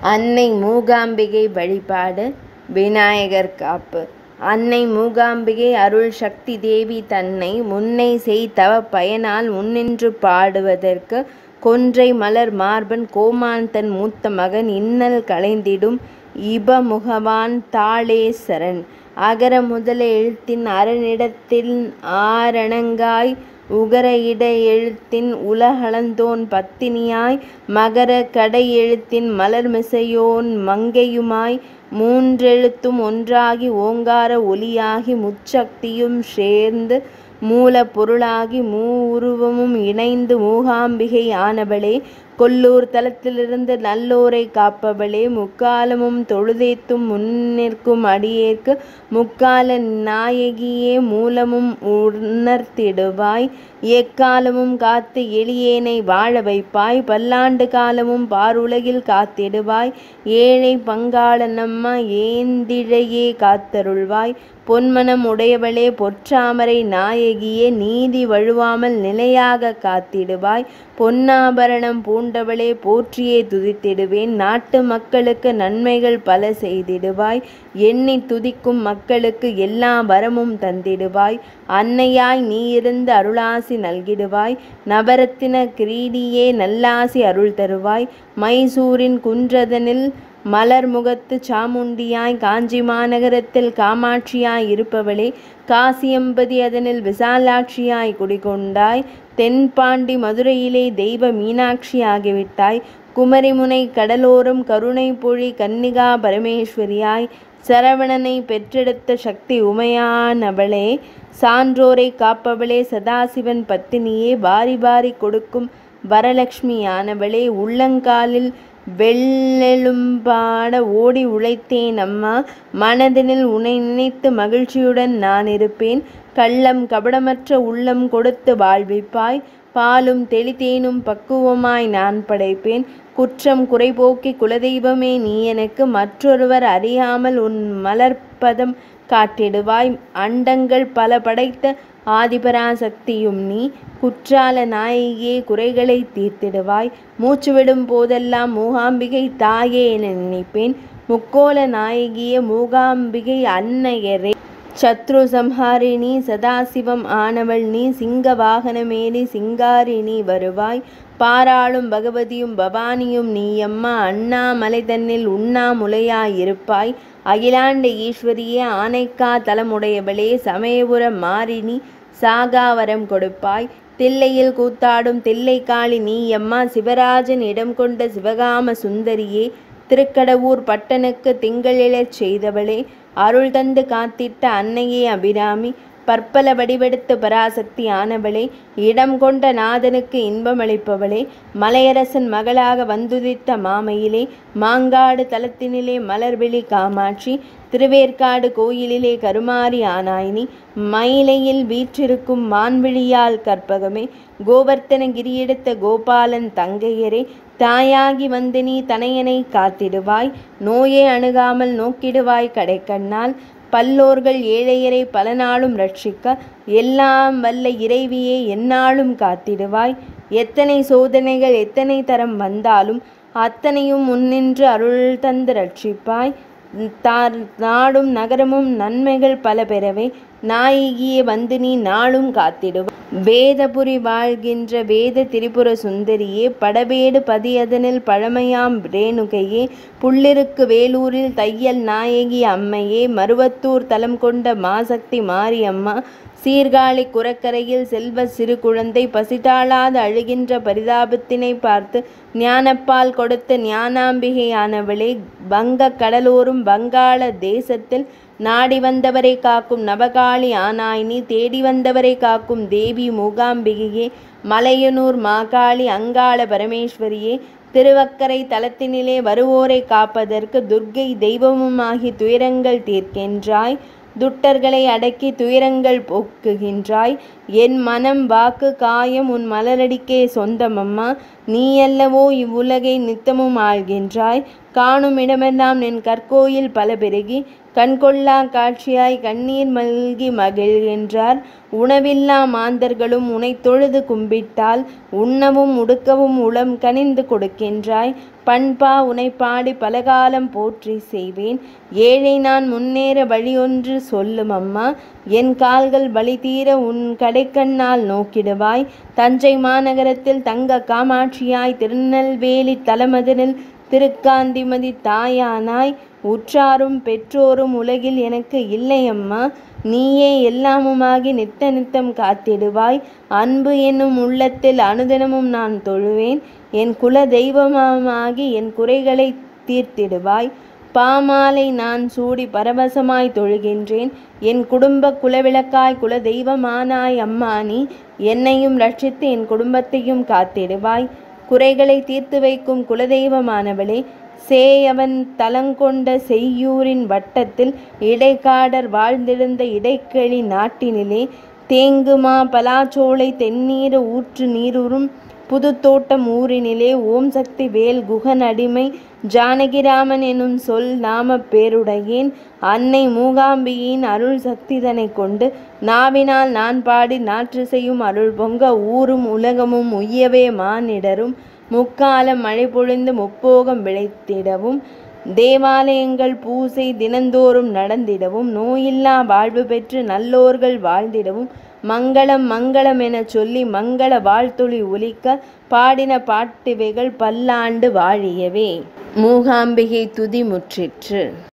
அன்னை மூகாம்பிகை வழிபாடு விநாயகர் காப்பு அன்னை மூகாம்பிகை அருள் சக்தி தேவி தன்னை முன்னை செய் தவப் பயனால் முன்னின்று பாடுவதற்கு கொன்றை மலர் மார்பன் கோமான் தன் மூத்த மகன் இன்னல் களைந்திடும் இபமுகவான் தாளேசரன் அகர முதல எழுத்தின் அரனிடத்தில் ஆரணங்காய் உகர இட எழுத்தின் உலகளந்தோன் பத்தினியாய் மகர கடை எழுத்தின் மலர்மிசையோன் மங்கையுமாய் மூன்றெழுத்தும் ஒன்றாகி ஓங்கார ஒலியாகி முச்சக்தியும் சேர்ந்து மூலப் பொருளாகி மூவுருவமும் இணைந்து மூகாம்பிகை ஆனவளே கொல்லூர் தலத்திலிருந்து நல்லோரை காப்பவளே முக்காலமும் தொழுதேத்தும் முன்னிற்கும் அடியேற்கு முக்கால நாயகியே மூலமும் உணர்த்திடுவாய் எக்காலமும் காத்து எளியேனை வாழ வைப்பாய் பல்லாண்டு காலமும் பாருலகில் காத்திடுவாய் ஏழை பங்காளனம்மா ஏந்திழையே காத்தருள்வாய் பொன்மனம் உடையவளே பொற்றாமரை நாயகியே நீதி வழுவாமல் நிலையாக காத்திடுவாய் பொன்னாபரணம் பூண்டவளே போற்றியே துதித்திடுவேன் நாட்டு மக்களுக்கு நன்மைகள் பல செய்திடுவாய் எண்ணி துதிக்கும் மக்களுக்கு எல்லா வரமும் தந்திடுவாய் அன்னையாய் நீ இருந்து அருளாசி நல்கிடுவாய் நவரத்தின கிரீடியே நல்லாசி அருள் தருவாய் மைசூரின் குன்றதனில் மலர் முகத்து சாமுண்டியாய் காஞ்சி மாநகரத்தில் காமாட்சியாய் இருப்பவளே காசியம்பதி அதனில் விசாலாட்சியாய் குடிகொண்டாய் தென்பாண்டி மதுரையிலே தெய்வ மீனாட்சி ஆகிவிட்டாய் குமரிமுனை கடலோரம் கருணை பொழி கன்னிகா பரமேஸ்வரியாய் சரவணனை பெற்றெடுத்த சக்தி உமையானவளே சான்றோரை காப்பவளே சதாசிவன் பத்தினியே வாரி வாரி கொடுக்கும் வரலட்சுமியானவளே உள்ளங்காலில் வெள்ளெலும்பாட ஓடி உழைத்தேன் அம்மா மனதினில் உன்னை நினைத்து மகிழ்ச்சியுடன் நான் இருப்பேன் கள்ளம் கபடமற்ற உள்ளம் கொடுத்து வாழ்விப்பாய் பாலும் தெளித்தேனும் பக்குவமாய் நான் படைப்பேன் குற்றம் குறைபோக்கி குலதெய்வமே நீ எனக்கு மற்றொருவர் அறியாமல் உன் மலர்ப்பதம் காட்டிடுவாய் அண்டங்கள் பல படைத்த ஆதிபராசக்தியும் நீ குற்றால நாயகியே குறைகளை தீர்த்திடுவாய் மூச்சு விடும் போதெல்லாம் மூகாம்பிகை தாயே என நினைப்பேன் முக்கோல நாயகியே மூகாம்பிகை அன்னையரே சத்ரு சம்ஹாரிணி சதாசிவம் ஆனவள் நீ சிங்க வாகனமேறி சிங்காரிணி வருவாய் பாராளும் பகவதியும் பவானியும் நீயம்மா அண்ணாமலை தன்னில் உண்ணாமுலையாயிருப்பாய் அகிலாண்ட ஈஸ்வரியே ஆனைக்கா தலமுடையவளே சமயபுர மாறினி சாகாவரம் கொடுப்பாய் தில்லையில் கூத்தாடும் தில்லைக்காளி நீயம்மா சிவராஜன் இடம் கொண்ட சிவகாம சுந்தரியே திருக்கடவூர் பட்டனுக்கு திங்களிழச் செய்தவளே அருள் தந்து காத்திட்ட அன்னையே அபிராமி பற்பல வடிவெடுத்து பராசக்தி ஆனவளே இடம் கொண்ட நாதனுக்கு இன்பமளிப்பவளே மலையரசன் மகளாக வந்துதித்த மாமையிலே மாங்காடு தலத்தினிலே மலர்விழி காமாட்சி திருவேற்காடு கோயிலிலே கருமாரி ஆனாயினி மயிலையில் வீற்றிருக்கும் மான்விழியால் கற்பகமே கோவர்த்தனகிரியெடுத்த கோபாலன் தங்கையரே தாயாகி வந்து நீ தனையனை காத்திடுவாய் நோயே அணுகாமல் நோக்கிடுவாய் கடைக்கண்ணால் பல்லோர்கள் ஏழையரை பல நாளும் ரட்சிக்க எல்லாம் வல்ல இறைவியே எந்நாளும் காத்திடுவாய் எத்தனை சோதனைகள் எத்தனை தரம் வந்தாலும் அத்தனையும் முன்னின்று அருள் தந்து ரட்சிப்பாய் தார் நாடும் நகரமும் நன்மைகள் பல பெறவே நாயகியே வந்து நீ நாளும் காத்திடுவாய் வேதபுரி வாழ்கின்ற வேத திரிபுர சுந்தரியே படபேடு பதியதனில் பழமையாம் ரேணுகையே புள்ளிருக்கு வேலூரில் தையல் நாயகி அம்மையே மருவத்தூர் தலம் கொண்ட மாசக்தி மாரியம்மா சீர்காழி குரக்கரையில் செல்வ சிறு குழந்தை பசிதாளாத அழுகின்ற பரிதாபத்தினை பார்த்து ஞானப்பால் கொடுத்த ஞானாம்பிகையானவளே வங்க கடலோரும் வங்காள தேசத்தில் நாடி வந்தவரை காக்கும் நவகாளி ஆனாயினி தேடி வந்தவரை காக்கும் தேவி மூகாம்பிகையே மலையனூர் மாகாளி அங்காள பரமேஸ்வரியே திருவக்கரை தலத்தினிலே வருவோரை காப்பதற்கு துர்க்கை தெய்வமுமாகி துயரங்கள் தீர்க்கின்றாய் துட்டர்களை அடக்கி துயரங்கள் போக்குகின்றாய் என் மனம் வாக்கு காயம் உன் மலரடிக்கே சொந்தமம்மா நீயல்லவோ இவ்வுலகை நித்தமும் ஆள்கின்றாய் காணும் இடமெல்லாம் நின் கற்கோயில் பல பெருகி கண்கொள்ளா காட்சியாய் கண்ணீர் மல்கி மகிழ்கின்றார் உணவில்லா மாந்தர்களும் உனை தொழுது கும்பிட்டால் உண்ணவும் உடுக்கவும் உளம் கனிந்து கொடுக்கின்றாய் பண்பா உனை பாடி பலகாலம் போற்றி செய்வேன் ஏழை நான் முன்னேற வழியொன்று சொல்லும் அம்மா என் கால்கள் வழி தீர உன் கடைக்கண்ணால் நோக்கிடுவாய் தஞ்சை மாநகரத்தில் தங்க காமாட்சியாய் திருநெல்வேலி தலமதினில் திருக்காந்திமதி தாயானாய் உற்றாரும் பெற்றோரும் உலகில் எனக்கு இல்லையம்மா நீயே எல்லாமுமாகி நித்த நித்தம் காத்திடுவாய் அன்பு என்னும் உள்ளத்தில் அனுதினமும் நான் தொழுவேன் என் குல தெய்வமாகி என் குறைகளை தீர்த்திடுவாய் பாமாலை நான் சூடி பரவசமாய் தொழுகின்றேன் என் குடும்ப குலவிளக்காய் குல தெய்வமானாய் அம்மா நீ என்னையும் ரட்சித்து என் குடும்பத்தையும் காத்திடுவாய் குறைகளை தீர்த்து வைக்கும் குலதெய்வமானவளே சேயவன் தலங்கொண்ட செய்யூரின் வட்டத்தில் இடைக்காடர் வாழ்ந்திருந்த இடைக்கிளி நாட்டினிலே தேங்குமா பலாச்சோலை தென்னீர ஊற்று நீரூறும் புதுத்தோட்டம் ஊரினிலே ஓம் சக்தி வேல் குகன் அடிமை ஜானகிராமன் எனும் சொல் நாம பேருடையேன் அன்னை மூகாம்பியின் அருள் சக்திதனை கொண்டு நாவினால் நான் பாடி நாற்று செய்யும் அருள் பொங்க ஊரும் உலகமும் உய்யவே மானிடரும் முக்காலம் மழை பொழிந்து முப்போகம் விளைத்திடவும் தேவாலயங்கள் பூசை தினந்தோறும் நடந்திடவும் நோயில்லா வாழ்வு பெற்று நல்லோர்கள் வாழ்ந்திடவும் மங்களம் மங்களம் என சொல்லி மங்கள வாழ்த்துளி ஒலிக்க பாடின பாட்டிவைகள் பல்லாண்டு வாழியவே மூகாம்பிகை துதி முற்றிற்று